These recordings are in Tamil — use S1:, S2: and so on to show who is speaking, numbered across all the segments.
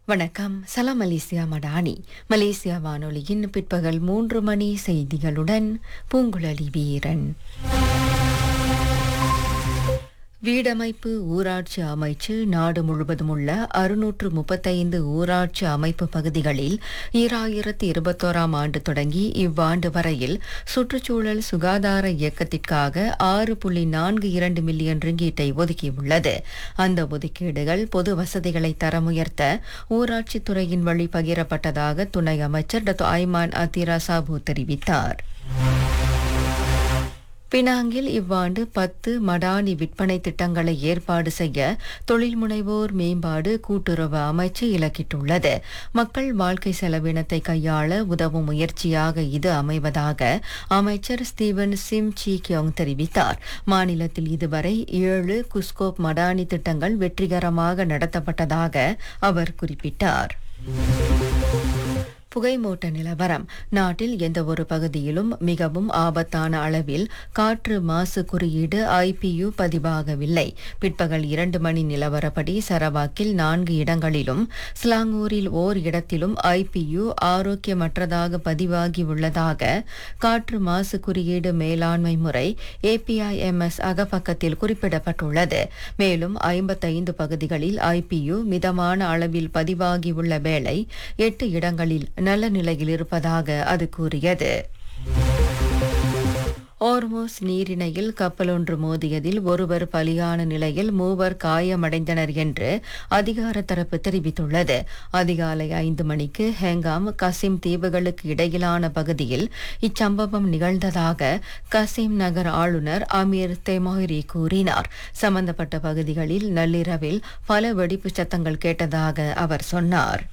S1: வணக்கம் சலாம் மலேசியா மடானி மலேசியா வானொலியின் பிற்பகல் மூன்று மணி செய்திகளுடன் பூங்குழலி வீரன் வீடமைப்பு ஊராட்சி அமைச்சு நாடு முழுவதும் உள்ள அறுநூற்று முப்பத்தைந்து ஊராட்சி அமைப்பு பகுதிகளில் ஈராயிரத்தி இருபத்தோராம் ஆண்டு தொடங்கி இவ்வாண்டு வரையில் சுற்றுச்சூழல் சுகாதார இயக்கத்திற்காக ஆறு புள்ளி நான்கு இரண்டு மில்லியன் ரிங்கீட்டை ஒதுக்கியுள்ளது அந்த ஒதுக்கீடுகள் பொது வசதிகளை தரமுயர்த்த ஊராட்சித் துறையின் வழி பகிரப்பட்டதாக துணை அமைச்சர் டத்து ஐமான் அதிரா சாபு தெரிவித்தார் பினாங்கில் இவ்வாண்டு பத்து மடானி விற்பனை திட்டங்களை ஏற்பாடு செய்ய தொழில் முனைவோர் மேம்பாடு கூட்டுறவு அமைச்சு இலக்கிட்டுள்ளது மக்கள் வாழ்க்கை செலவினத்தை கையாள உதவும் முயற்சியாக இது அமைவதாக அமைச்சர் ஸ்டீவன் சிம் சி கியோங் தெரிவித்தார் மாநிலத்தில் இதுவரை ஏழு குஸ்கோப் மடானி திட்டங்கள் வெற்றிகரமாக நடத்தப்பட்டதாக அவர் குறிப்பிட்டார் புகைமூட்ட நிலவரம் நாட்டில் எந்த ஒரு பகுதியிலும் மிகவும் ஆபத்தான அளவில் காற்று மாசு குறியீடு ஐபியு பதிவாகவில்லை பிற்பகல் இரண்டு மணி நிலவரப்படி சரவாக்கில் நான்கு இடங்களிலும் ஸ்லாங்கூரில் ஓர் இடத்திலும் ஐபியு ஆரோக்கியமற்றதாக பதிவாகியுள்ளதாக காற்று மாசு குறியீடு மேலாண்மை முறை ஏபிஐஎம்எஸ் அகப்பக்கத்தில் குறிப்பிடப்பட்டுள்ளது மேலும் ஐம்பத்தைந்து பகுதிகளில் ஐபியு மிதமான அளவில் பதிவாகியுள்ள வேளை எட்டு இடங்களில் நல்ல நிலையில் இருப்பதாக அது கூறியது ஓர்மோஸ் நீரிணையில் கப்பலொன்று மோதியதில் ஒருவர் பலியான நிலையில் மூவர் காயமடைந்தனர் என்று அதிகார தரப்பு தெரிவித்துள்ளது அதிகாலை ஐந்து மணிக்கு ஹெங்காம் கசிம் தீவுகளுக்கு இடையிலான பகுதியில் இச்சம்பவம் நிகழ்ந்ததாக கசிம் நகர் ஆளுநர் அமீர் தெமோரி கூறினார் சம்பந்தப்பட்ட பகுதிகளில் நள்ளிரவில் பல வெடிப்புச் சத்தங்கள் கேட்டதாக அவர் சொன்னார்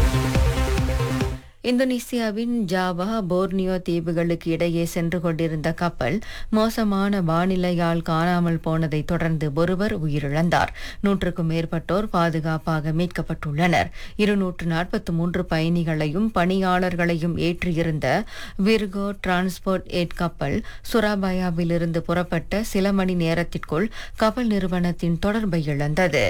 S1: இந்தோனேசியாவின் ஜாவா போர்னியோ தீவுகளுக்கு இடையே சென்று கொண்டிருந்த கப்பல் மோசமான வானிலையால் காணாமல் போனதை தொடர்ந்து ஒருவர் உயிரிழந்தார் நூற்றுக்கும் மேற்பட்டோர் பாதுகாப்பாக மீட்கப்பட்டுள்ளனர் இருநூற்று நாற்பத்தி மூன்று பயணிகளையும் பணியாளர்களையும் ஏற்றியிருந்த விர்கோ டிரான்ஸ்போர்ட் ஏட் கப்பல் சுராபாயாவிலிருந்து புறப்பட்ட சில மணி நேரத்திற்குள் கப்பல் நிறுவனத்தின் தொடர்பை இழந்தது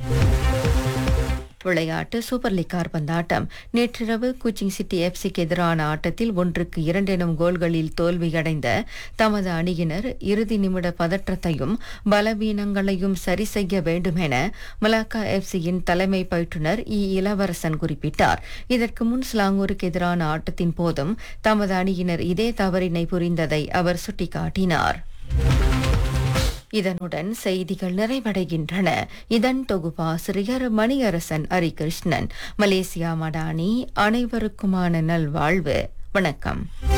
S1: விளையாட்டு சூப்பர் லீக் கார்பந்தாட்டம் நேற்றிரவு குச்சிங் சிட்டி எஃப்சிக்கு எதிரான ஆட்டத்தில் ஒன்றுக்கு இரண்டு எனும் கோல்களில் தோல்வியடைந்த தமது அணியினர் இறுதி நிமிட பதற்றத்தையும் பலவீனங்களையும் சரி செய்ய வேண்டும் என மலாக்கா எஃப்சியின் தலைமை பயிற்றுனர் இ இளவரசன் குறிப்பிட்டார் இதற்கு முன் ஸ்லாங்கூருக்கு எதிரான ஆட்டத்தின் போதும் தமது அணியினர் இதே தவறினை புரிந்ததை அவர் சுட்டிக்காட்டினார் இதனுடன் செய்திகள் நிறைவடைகின்றன இதன் தொகுப்பாசிரியர் மணியரசன் ஹரிகிருஷ்ணன் மலேசியா மடானி அனைவருக்குமான நல்வாழ்வு வணக்கம்